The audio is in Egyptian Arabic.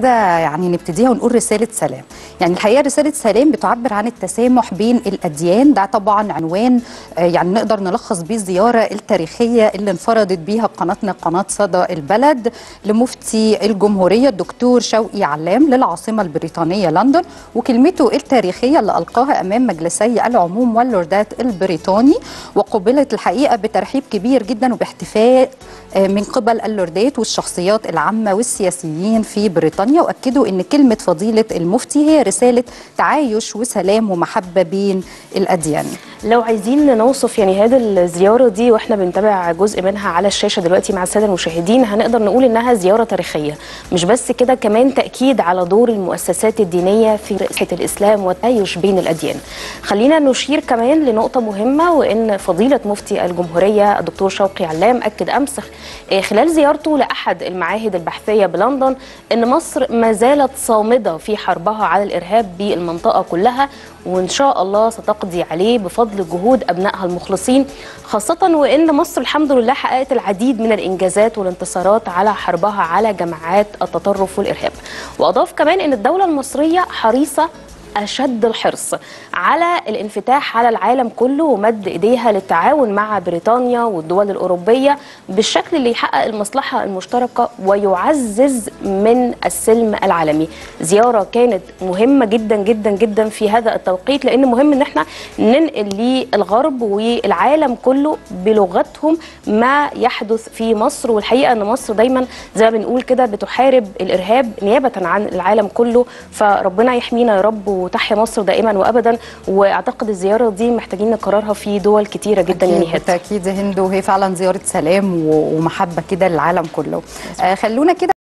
كده يعني نبتديها ونقول رسالة سلام يعني الحقيقة رسالة سلام بتعبر عن التسامح بين الأديان ده طبعا عنوان آه، يعني نقدر نلخص بيه الزيارة التاريخية اللي انفردت بيها قناتنا قناة صدى البلد لمفتي الجمهورية الدكتور شوقي علام للعاصمة البريطانية لندن وكلمته التاريخية اللي ألقاها أمام مجلسي العموم واللوردات البريطاني وقبلت الحقيقة بترحيب كبير جدا وباحتفاء آه، من قبل اللوردات والشخصيات العامة والسياسيين في بريطانيا وأكدوا أن كلمة فضيلة المفتي هي رسالة تعايش وسلام ومحبة بين الأديان لو عايزين نوصف يعني هذه الزياره دي واحنا بنتابع جزء منها على الشاشه دلوقتي مع الساده المشاهدين هنقدر نقول انها زياره تاريخيه مش بس كده كمان تاكيد على دور المؤسسات الدينيه في رئاسه الاسلام والتعايش بين الاديان خلينا نشير كمان لنقطه مهمه وان فضيله مفتي الجمهوريه الدكتور شوقي علام اكد امس آه، خلال زيارته لاحد المعاهد البحثيه بلندن ان مصر ما زالت صامده في حربها على الارهاب بالمنطقه كلها وان شاء الله ستقضي عليه بفضل جهود ابنائها المخلصين خاصه وان مصر الحمد لله حققت العديد من الانجازات والانتصارات على حربها على جماعات التطرف والارهاب واضاف كمان ان الدوله المصريه حريصه أشد الحرص على الانفتاح على العالم كله ومد إيديها للتعاون مع بريطانيا والدول الأوروبية بالشكل اللي يحقق المصلحة المشتركة ويعزز من السلم العالمي زيارة كانت مهمة جدا جدا جدا في هذا التوقيت لأن مهم إن احنا ننقل للغرب والعالم كله بلغتهم ما يحدث في مصر والحقيقة أن مصر دايما زي ما بنقول كده بتحارب الإرهاب نيابة عن العالم كله فربنا يحمينا يا رب وتحيا مصر دائما وابدا واعتقد الزياره دي محتاجين نكررها في دول كتيره جدا يعني هات بالتأكيد يا هند وهي فعلا زيارة سلام و- ومحبة كده للعالم كله آه، خلونا كده